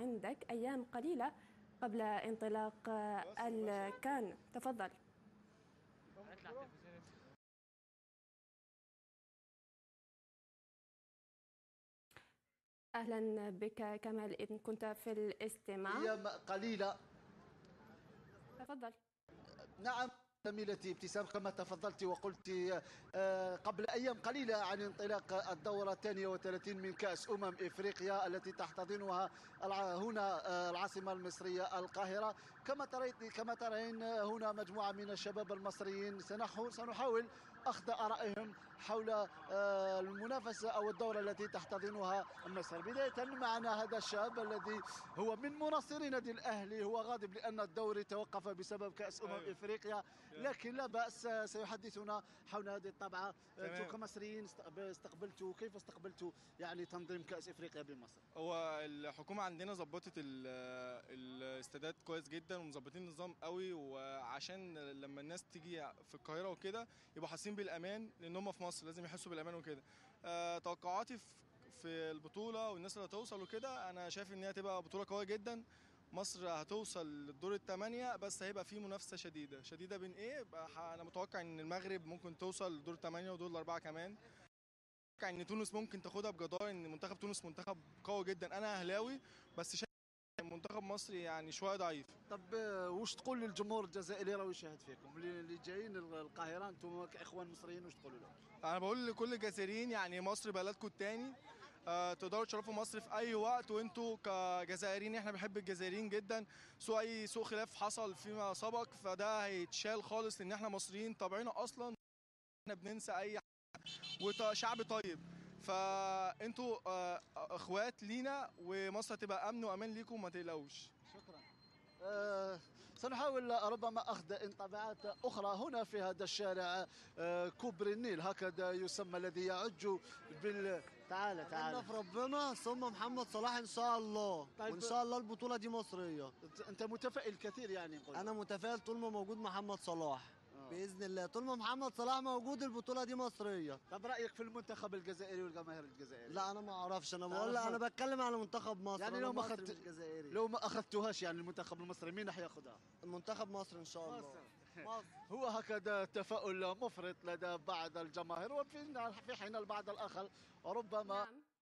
عندك أيام قليلة قبل انطلاق الكان تفضل أهلا بك كمال إن كنت في الاستماع أيام قليلة تفضل نعم زميلتي ابتسام كما تفضلت وقلت آه، قبل أيام قليلة عن انطلاق الدورة الثانية وثلاثين من كأس أمم إفريقيا التي تحتضنها هنا آه، العاصمة المصرية القاهرة كما ترين كما ترين هنا مجموعة من الشباب المصريين سنحاول أخذ آرائهم حول آه، المنافسة أو الدورة التي تحتضنها مصر بداية معنا هذا الشاب الذي هو من مناصري نادي الأهلي هو غاضب لأن الدوري توقف بسبب كأس أمم أيوه. إفريقيا لكن لا بأس سيحدثنا حول هذه الطبعة أنتم كمصريين استقبلتوا كيف استقبلتوا يعني تنظيم كأس إفريقيا بمصر هو الحكومة عندنا ظبطت الاستادات كويس جدا ومظبطين النظام قوي وعشان لما الناس تيجي في القاهرة وكده يبقوا حاسين بالأمان لأن هم في مصر لازم يحسوا بالأمان وكده أه توقعاتي في البطولة والناس اللي هتوصل وكده أنا شايف إن هي هتبقى بطولة قوية جدا مصر هتوصل للدور الثمانية بس هيبقى في منافسة شديدة شديدة بين ايه انا متوقع ان المغرب ممكن توصل لدور الثمانية ودور الاربعة كمان متوقع ان تونس ممكن تاخدها بجدارة ان منتخب تونس منتخب قوي جدا انا اهلاوي بس شايف منتخب مصر يعني شويه ضعيف طب وش تقول للجمهور الجزائري راه يشاهد فيكم اللي جايين القاهره انتم كاخوان مصريين وش تقولوا لهم انا بقول لكل الجزائريين يعني مصر بلدكم الثاني آه، تقدروا تشرفوا مصر في اي وقت وانتوا كجزائريين احنا بنحب الجزائريين جدا سوء اي سوء خلاف حصل فيما سبق فده هيتشال خالص لان احنا مصريين طبعنا اصلا احنا بننسى اي وشعب طيب فانتوا آه، اخوات لينا ومصر هتبقى امن وامان ليكم ما تقلقوش شكرا أه سنحاول ربما أخذ انطباعات أخرى هنا في هذا الشارع أه كوبري النيل هكذا يسمى الذي يعج بال تعال تعال في ربنا ثم محمد صلاح إن شاء الله طيب وإن شاء الله البطولة دي مصرية أنت متفائل كثير يعني قلت. أنا متفائل طول ما موجود محمد صلاح باذن الله طول ما محمد صلاح موجود البطوله دي مصريه طب رايك في المنتخب الجزائري والجماهير الجزائريه لا انا ما اعرفش انا بقول انا بتكلم على منتخب مصر يعني لو ما اخذت الجزائري لو ما اخذتوهاش يعني المنتخب المصري مين راح ياخذها المنتخب مصر ان شاء الله مصر. مصر. هو هكذا تفاؤل مفرط لدى بعض الجماهير وفي حين البعض الاخر ربما نعم.